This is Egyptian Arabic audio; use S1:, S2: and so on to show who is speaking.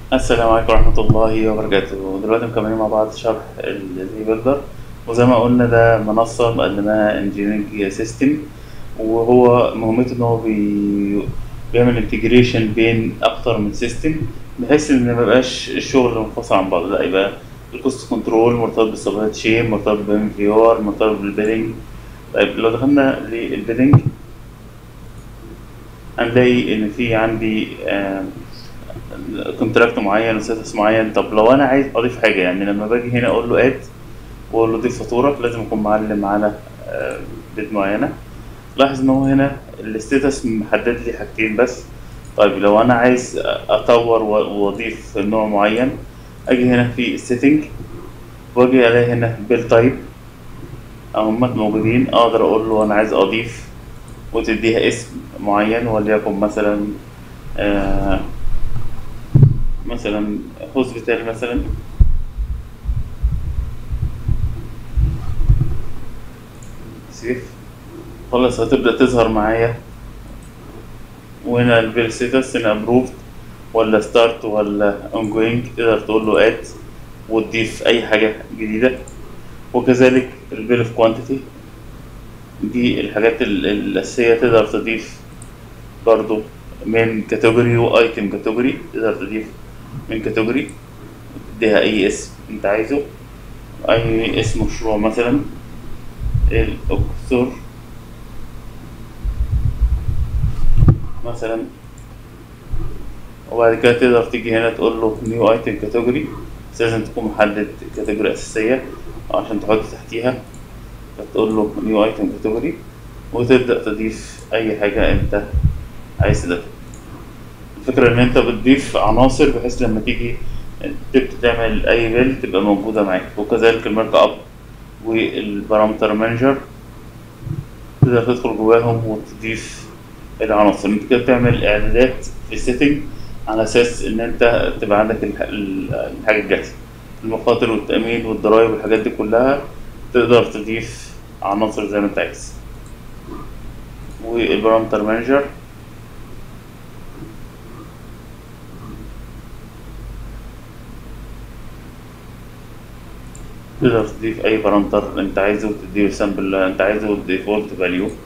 S1: السلام عليكم ورحمة الله وبركاته دلوقتي مكملين مع بعض شرح الزي بيلدر وزي ما قلنا ده منصة مقدماها انجينيرنج سيستم وهو مهمته ان هو بي... بيعمل انتجريشن بين اكتر من سيستم بحيث ان ميبقاش الشغل منفصل عن بعض لا يبقى الكوست كنترول مرتبط بالسبلاي تشين مرتبط بالام في ار مرتبط بالبيلنج طيب لو دخلنا للبيلنج هنلاقي ان في عندي آه كونتراكت معين وستاتس معين طب لو انا عايز اضيف حاجه يعني لما باجي هنا اقول له اد واقول له ضيف فاتوره لازم اكون معلم على بيد معينه لاحظ ان هو هنا الستاتس محدد لي حاجتين بس طيب لو انا عايز اطور واضيف نوع معين اجي هنا في السيتنج واجي الاقي هنا بيل تايب هم موجودين اقدر اقول له انا عايز اضيف وتديها اسم معين وليكن مثلا آه مثلا هوسبيتال مثلا سيف خلاص هتبدأ تظهر معايا وهنا البيل ستاتس هنا ابروفد ولا ستارت ولا اونجوينج تقدر تقول له اد وتضيف اي حاجة جديدة وكذلك البيل اوف كوانتيتي دي الحاجات الأساسية تقدر تضيف برضو من كاتيجوري وايتم كاتيجوري تقدر تضيف من كاتيجوري تديها اي اسم انت عايزه اي اسم مشروع مثلا الاكسور مثلا وبعد كده تقدر تيجي هنا تقول له نيو ايتم كاتيجوري بس لازم تكون محدد كاتيجوري اساسيه عشان تحط تحتيها فتقول له نيو ايتم كاتيجوري وتبدا تضيف اي حاجه انت عايز تضيفها الفكرة إن أنت بتضيف عناصر بحيث لما تيجي تبدأ تعمل أي بيل تبقى موجودة معاك وكذلك المارك أب والبارامتر مانجر تقدر تدخل جواهم وتضيف العناصر أنت كده بتعمل إعدادات في السيتنج على أساس إن أنت تبقى عندك الحاجة الجاهزة المخاطر والتأمين والضرايب والحاجات دي كلها تقدر تضيف عناصر زي ما أنت عايز والبارامتر مانجر تقدر تضيف اي بارامتر انت عايزه وتديله سامبل انت عايزه ديفولت فاليو